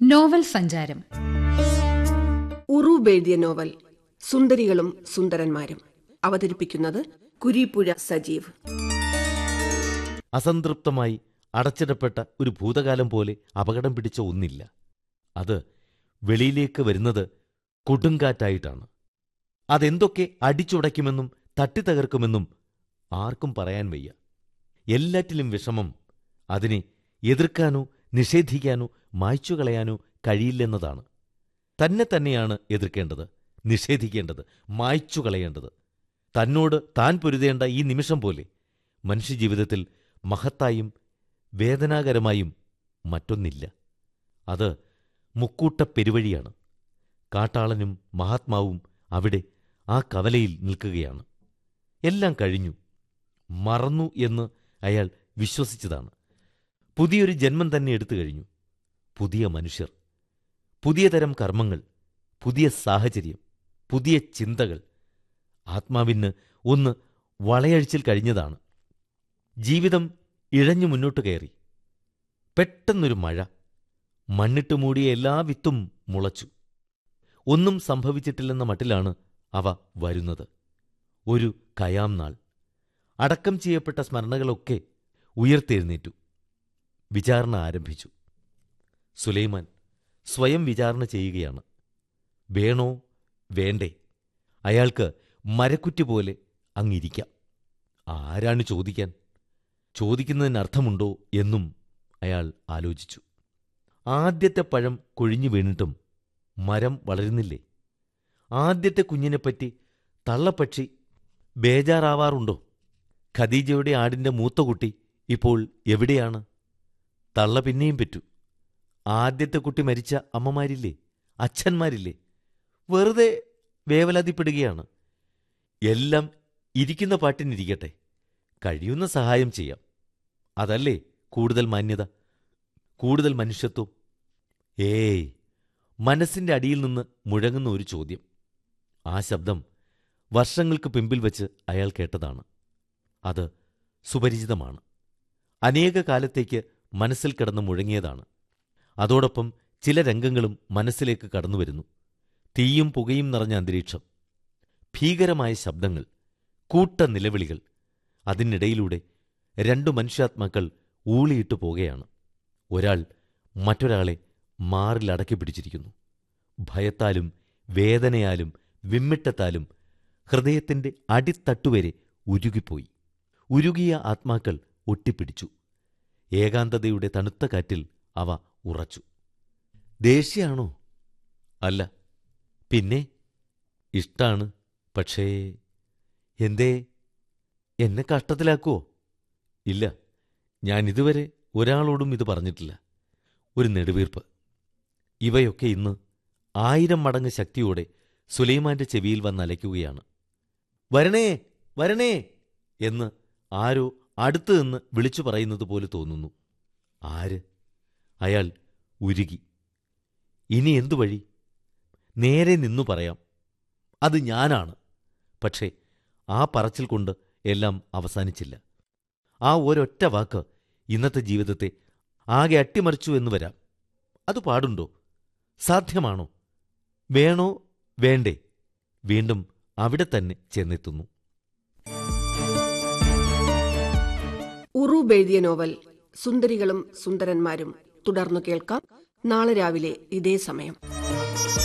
novel സഞ്ചാരം ഉറൂബ് എഴുതിയ novel സുന്ദരികളും സുന്ദരന്മാരും അവതരിപ്പിക്കുന്നത് കുരീപ്പുഴ സജീവ് അസംതൃപ്തമായി അടച്ചിടപ്പെട്ട ഒരു ഭൂതകാലം പോലെ അപകടം പിടിച്ച ഒന്നില്ല അത് വെളിയിലേക്ക് വരുന്നത് കൊടുങ്കാറ്റായിട്ടാണ് അതെന്തൊക്കെ അടിച്ചുടയ്ക്കുമെന്നും തട്ടിത്തകർക്കുമെന്നും ആർക്കും പറയാൻ വയ്യ എല്ലാറ്റിലും വിഷമം അതിനെ എതിർക്കാനോ നിഷേധിക്കാനോ മായ്ച്ചു കളയാനോ കഴിയില്ലെന്നതാണ് തന്നെ തന്നെയാണ് എതിർക്കേണ്ടത് നിഷേധിക്കേണ്ടത് മായ്ച്ചു കളയേണ്ടത് തന്നോട് താൻ പൊരുതേണ്ട ഈ നിമിഷം പോലെ മനുഷ്യജീവിതത്തിൽ മഹത്തായും വേദനാകരമായും മറ്റൊന്നില്ല അത് മുക്കൂട്ട പെരുവഴിയാണ് കാട്ടാളനും മഹാത്മാവും അവിടെ ആ കവലയിൽ നിൽക്കുകയാണ് എല്ലാം കഴിഞ്ഞു മറന്നു എന്ന് അയാൾ വിശ്വസിച്ചതാണ് പുതിയൊരു ജന്മം തന്നെ എടുത്തു കഴിഞ്ഞു പുതിയ മനുഷ്യർ പുതിയ തരം കർമ്മങ്ങൾ പുതിയ സാഹചര്യം പുതിയ ചിന്തകൾ ആത്മാവിന് ഒന്ന് വളയഴിച്ചിൽ കഴിഞ്ഞതാണ് ജീവിതം ഇഴഞ്ഞു മുന്നോട്ട് കയറി പെട്ടെന്നൊരു മഴ മണ്ണിട്ട് മൂടിയ എല്ലാ വിത്തും മുളച്ചു ഒന്നും സംഭവിച്ചിട്ടില്ലെന്ന മട്ടിലാണ് അവ വരുന്നത് ഒരു കയാം നാൾ അടക്കം ചെയ്യപ്പെട്ട സ്മരണകളൊക്കെ ഉയർത്തെഴുന്നേറ്റു വിചാരണ ആരംഭിച്ചു സുലൈമാൻ സ്വയം വിചാരണ ചെയ്യുകയാണ് വേണോ വേണ്ടേ അയാൾക്ക് മരക്കുറ്റി പോലെ അങ്ങിരിക്കാം ആരാണ് ചോദിക്കാൻ ചോദിക്കുന്നതിന് അർത്ഥമുണ്ടോ എന്നും അയാൾ ആലോചിച്ചു ആദ്യത്തെ പഴം കൊഴിഞ്ഞു വീണിട്ടും മരം വളരുന്നില്ലേ ആദ്യത്തെ കുഞ്ഞിനെപ്പറ്റി തള്ളപ്പക്ഷി ബേജാറാവാറുണ്ടോ ഖദീജയുടെ ആടിന്റെ മൂത്ത കുട്ടി ഇപ്പോൾ എവിടെയാണ് തള്ള പിന്നെയും പറ്റു ആദ്യത്തെ കുട്ടി മരിച്ച അമ്മമാരില്ലേ അച്ഛന്മാരില്ലേ വെറുതെ വേവലാതിപ്പെടുകയാണ് എല്ലാം ഇരിക്കുന്ന പാട്ടിനിരിക്കട്ടെ കഴിയുന്ന സഹായം ചെയ്യാം അതല്ലേ കൂടുതൽ മാന്യത കൂടുതൽ മനുഷ്യത്വം ഏയ് മനസ്സിന്റെ അടിയിൽ നിന്ന് മുഴങ്ങുന്ന ഒരു ചോദ്യം ആ ശബ്ദം വർഷങ്ങൾക്ക് പിമ്പിൽ വച്ച് അയാൾ കേട്ടതാണ് അത് സുപരിചിതമാണ് അനേക കാലത്തേക്ക് മനസ്സിൽ കിടന്ന് മുഴങ്ങിയതാണ് അതോടൊപ്പം ചില രംഗങ്ങളും മനസ്സിലേക്ക് കടന്നുവരുന്നു തീയും പുകയും നിറഞ്ഞ അന്തരീക്ഷം ഭീകരമായ ശബ്ദങ്ങൾ കൂട്ട നിലവിളികൾ അതിനിടയിലൂടെ രണ്ടു മനുഷ്യാത്മാക്കൾ ഊളിയിട്ടു പോകുകയാണ് ഒരാൾ മറ്റൊരാളെ മാറിലടക്കി പിടിച്ചിരിക്കുന്നു ഭയത്താലും വേദനയാലും വിമ്മിട്ടത്താലും ഹൃദയത്തിന്റെ അടിത്തട്ടുവരെ ഉരുകിപ്പോയി ഉരുകിയ ആത്മാക്കൾ ഒട്ടിപ്പിടിച്ചു ഏകാന്തതയുടെ തണുത്ത കാറ്റിൽ അവ ഉറച്ചു ദേഷ്യാണോ അല്ല പിന്നെ ഇഷ്ടാണ് പക്ഷേ എന്തേ എന്നെ കഷ്ടത്തിലാക്കുവോ ഇല്ല ഞാൻ ഇതുവരെ ഒരാളോടും ഇത് പറഞ്ഞിട്ടില്ല ഒരു നെടുവീർപ്പ് ഇവയൊക്കെ ഇന്ന് ആയിരം മടങ്ങ് ശക്തിയോടെ സുലൈമാന്റെ ചെവിയിൽ വന്നലയ്ക്കുകയാണ് വരണേ വരണേ എന്ന് ആരോ അടുത്തു നിന്ന് വിളിച്ചു പറയുന്നത് പോലെ തോന്നുന്നു ആര് അയാൾ ഉരുകി ഇനി എന്തു വഴി നേരെ നിന്നു പറയാം അത് ഞാനാണ് പക്ഷേ ആ പറച്ചിൽ കൊണ്ട് എല്ലാം അവസാനിച്ചില്ല ആ ഒരൊറ്റ വാക്ക് ഇന്നത്തെ ജീവിതത്തെ ആകെ അട്ടിമറിച്ചു എന്ന് വരാം അത് പാടുണ്ടോ സാധ്യമാണോ വേണോ വേണ്ടേ വീണ്ടും അവിടെ തന്നെ ചെന്നെത്തുന്നു ഉറൂബ് എഴുതിയ നോവൽ സുന്ദരികളും സുന്ദരന്മാരും തുടർന്നു കേൾക്കാം നാളെ രാവിലെ ഇതേ സമയം